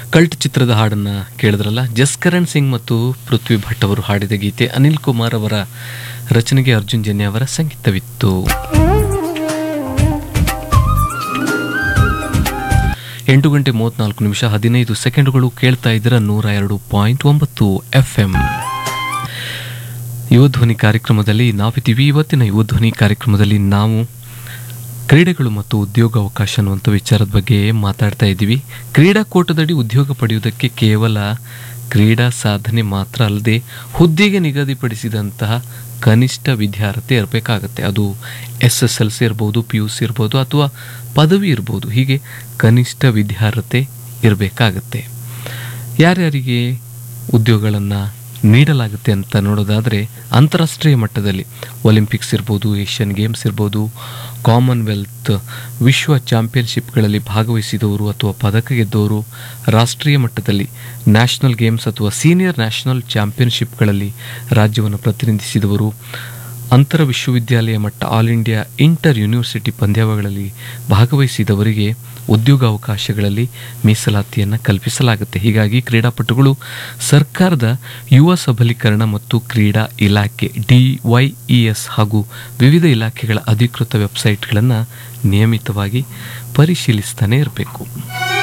cult ಚಿತ್ರದ ಹಾಡನ್ನು ಕೇಳಿದ್ರಲ್ಲ ಜಸ್ಕರಣ್ ಸಿಂಗ್ ಮತ್ತು ಪೃಥ್ವಿ ಭಟ್ ಅವರು ಹಾಡಿದ ಗೀತೆ ಅನಿಲ್ ಕುಮಾರ್ ಅವರ ರಚನೆಗೆ ಅರ್ಜುನ್ ಜನ್ಯ ಅವರ ಸಂಗೀತವಿತ್ತು ಎಂಟು ಗಂಟೆ ಮೂವತ್ನಾಲ್ಕು ನಿಮಿಷ ಹದಿನೈದು ಸೆಕೆಂಡುಗಳು ಕೇಳ್ತಾ ಇದ್ದೀರ ನೂರ ಎರಡು ಪಾಯಿಂಟ್ ಒಂಬತ್ತು ಎಫ್ ಎಂ ಯುವಧ್ವನಿ ಕಾರ್ಯಕ್ರಮದಲ್ಲಿ ನಾವಿದ್ದೀವಿ ಇವತ್ತಿನ ಯುವಧ್ವನಿ ಕಾರ್ಯಕ್ರಮದಲ್ಲಿ ನಾವು ಕ್ರೀಡೆಗಳು ಮತ್ತು ಉದ್ಯೋಗಾವಕಾಶ ಅನ್ನುವಂಥ ವಿಚಾರದ ಬಗ್ಗೆ ಮಾತಾಡ್ತಾ ಇದ್ದೀವಿ ಕ್ರೀಡಾಕೂಟದಡಿ ಉದ್ಯೋಗ ಪಡೆಯುವುದಕ್ಕೆ ಕೇವಲ ಕ್ರೀಡಾ ಸಾಧನೆ ಮಾತ್ರ ಅಲ್ಲದೆ ಹುದ್ದೆಗೆ ನಿಗದಿಪಡಿಸಿದಂತಹ ಕನಿಷ್ಠ ವಿದ್ಯಾರ್ಥಿ ಇರಬೇಕಾಗತ್ತೆ ಅದು ಎಸ್ ಎಸ್ ಎಲ್ ಸಿ ಇರ್ಬೋದು ಪಿ ಯು ಸಿ ಇರ್ಬೋದು ಅಥವಾ ಪದವಿ ಇರ್ಬೋದು ಹೀಗೆ ಕನಿಷ್ಠ ವಿದ್ಯಾರ್ಹತೆ ಇರಬೇಕಾಗತ್ತೆ ಯಾರ್ಯಾರಿಗೆ ಉದ್ಯೋಗಗಳನ್ನು ನೀಡಲಾಗುತ್ತೆ ಅಂತ ನೋಡೋದಾದರೆ ಅಂತಾರಾಷ್ಟ್ರೀಯ ಮಟ್ಟದಲ್ಲಿ ಒಲಿಂಪಿಕ್ಸ್ ಇರ್ಬೋದು ಏಷ್ಯನ್ ಗೇಮ್ಸ್ ಇರ್ಬೋದು ಕಾಮನ್ವೆಲ್ತ್ ವಿಶ್ವ ಚಾಂಪಿಯನ್ಶಿಪ್ಗಳಲ್ಲಿ ಭಾಗವಹಿಸಿದವರು ಅಥವಾ ಪದಕ ಗೆದ್ದವರು ರಾಷ್ಟ್ರೀಯ ಮಟ್ಟದಲ್ಲಿ ನ್ಯಾಷನಲ್ ಗೇಮ್ಸ್ ಅಥವಾ ಸೀನಿಯರ್ ನ್ಯಾಷನಲ್ ಚಾಂಪಿಯನ್ಶಿಪ್ಗಳಲ್ಲಿ ರಾಜ್ಯವನ್ನು ಪ್ರತಿನಿಧಿಸಿದವರು ಅಂತರ ವಿಶ್ವವಿದ್ಯಾಲಯ ಮಟ್ಟ ಆಲ್ ಇಂಡಿಯಾ ಇಂಟರ್ ಯೂನಿವರ್ಸಿಟಿ ಪಂದ್ಯಾವಳಿಗಳಲ್ಲಿ ಭಾಗವಹಿಸಿದವರಿಗೆ ಉದ್ಯೋಗಾವಕಾಶಗಳಲ್ಲಿ ಮೀಸಲಾತಿಯನ್ನು ಕಲ್ಪಿಸಲಾಗುತ್ತೆ ಹೀಗಾಗಿ ಕ್ರೀಡಾಪಟುಗಳು ಸರ್ಕಾರದ ಯುವ ಸಬಲೀಕರಣ ಮತ್ತು ಕ್ರೀಡಾ ಇಲಾಖೆ ಡಿವೈಇಎಸ್ ಹಾಗೂ ವಿವಿಧ ಇಲಾಖೆಗಳ ಅಧಿಕೃತ ವೆಬ್ಸೈಟ್ಗಳನ್ನು ನಿಯಮಿತವಾಗಿ ಪರಿಶೀಲಿಸ್ತಾನೆ ಇರಬೇಕು